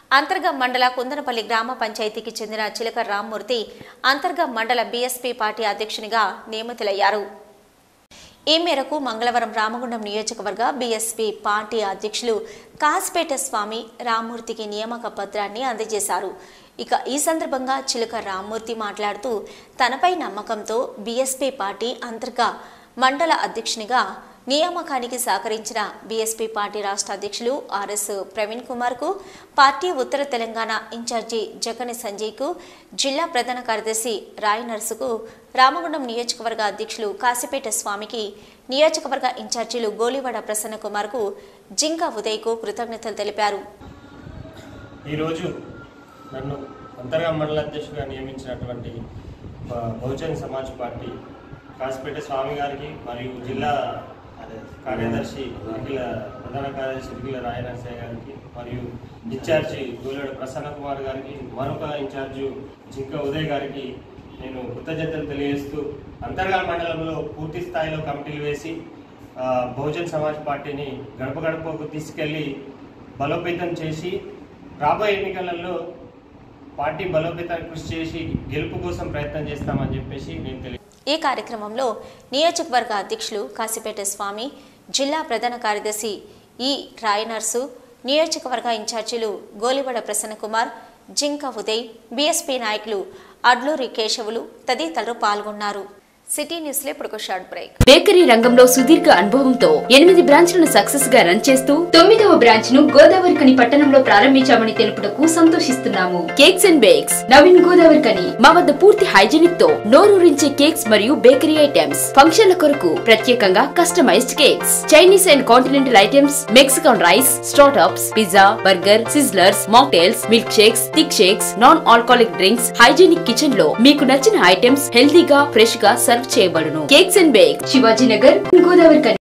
అంతర్గం మండల కుందనపల్లి గ్రామ పంచాయతీకి చెందిన చిలక రామ్మూర్తి అంతర్గం మండల బీఎస్పీ పార్టీ అధ్యక్షునిగా నియమితులయ్యారు ఈ మేరకు మంగళవారం రామగుండం నియోజకవర్గ బీఎస్పీ పార్టీ అధ్యక్షులు కాసిపేట స్వామి రామ్మూర్తికి నియామక పత్రాన్ని అందజేశారు ఇక ఈ సందర్భంగా చిలుక రామ్మూర్తి మాట్లాడుతూ తనపై నమ్మకంతో బీఎస్పీ పార్టీ అంతర్గా మండల అధ్యక్షునిగా నియామకానికి సహకరించిన బీఎస్పీ పార్టీ రాష్ట్ర అధ్యక్షులు ఆర్ఎస్ ప్రవీణ్ కుమార్కు పార్టీ ఉత్తర తెలంగాణ ఇన్ఛార్జి జగని సంజయ్కు జిల్లా ప్రధాన కార్యదర్శి రాయ్ నర్సుకు రామగుండం నియోజకవర్గ అధ్యక్షులు కాసిపేట స్వామికి నియోజకవర్గ ఇన్ఛార్జీలు గోలివాడ ప్రసన్న కుమార్కు జింక ఉదయ్కు కృతజ్ఞతలు తెలిపారు ఈరోజు నన్ను అంతర్గా మండల అధ్యక్షుడిగా నియమించినటువంటి బ- బహుజన్ సమాజ్ పార్టీ కాసిపేట స్వామి గారికి మరియు జిల్లా కార్యదర్శి ఇరికిల ప్రధాన కార్యదర్శి ఇరికిల రాయనరసయ్య గారికి మరియు ఇన్ఛార్జి గోలేడు ప్రసన్న కుమార్ గారికి మరొక ఇన్ఛార్జి జింక ఉదయ్ గారికి నేను కృతజ్ఞతలు తెలియజేస్తూ అంతర్గా మండలంలో పూర్తి స్థాయిలో కమిటీలు వేసి ఆ, బహుజన్ సమాజ్ పార్టీని గడప గడపకు తీసుకెళ్లి బలోపేతం చేసి రాబోయే ఎన్నికలలో పార్టీ బలోపేతానికి కృషి చేసి గెలుపు కోసం ప్రయత్నం చేస్తామని చెప్పేసి నేను తెలియ ఈ కార్యక్రమంలో నియోజకవర్గ అధ్యక్షులు కాసిపేట స్వామి జిల్లా ప్రధాన కార్యదర్శి ఈ రాయ్ నర్సు నియోజకవర్గ ఇన్ఛార్జీలు గోలివడ ప్రసన్న కుమార్ జింక ఉదయ్ బీఎస్పీ నాయకులు అడ్లూరి కేశవులు తదితరులు పాల్గొన్నారు సిటీ న్యూస్లో ఇప్పుడు ఒక షార్ట్ బ్రేక్ బేకరీ రంగంలో సుదీర్ఘ అనుభవంతో ఎనిమిది బ్రాంచ్లను సక్సెస్ గా రన్ చేస్తూ తొమ్మిదవ బ్రాంచ్ ను గోదావరికని పట్టణంలో ప్రారంభించామని తెలుపుటకు సంతోషిస్తున్నాము కేక్స్ అండ్ బేక్స్ నవీన్ గోదావరికని మా వద్ద పూర్తి హైజీనిక్ తో నోరూరించే కేక్స్ మరియు బేకరీ ఐటమ్స్ ఫంక్షన్ల కొరకు ప్రత్యేకంగా customized cakes Chinese and continental items Mexican rice startups pizza burger sizzlers mocktails milk shakes thick shakes non alcoholic drinks hygienic kitchen లో మీకు నచ్చిన ఐటమ్స్ హెల్తీగా ఫ్రెష్ గా సర్వ్ చేయబడును cakes and bake Shivaji Nagar Godavari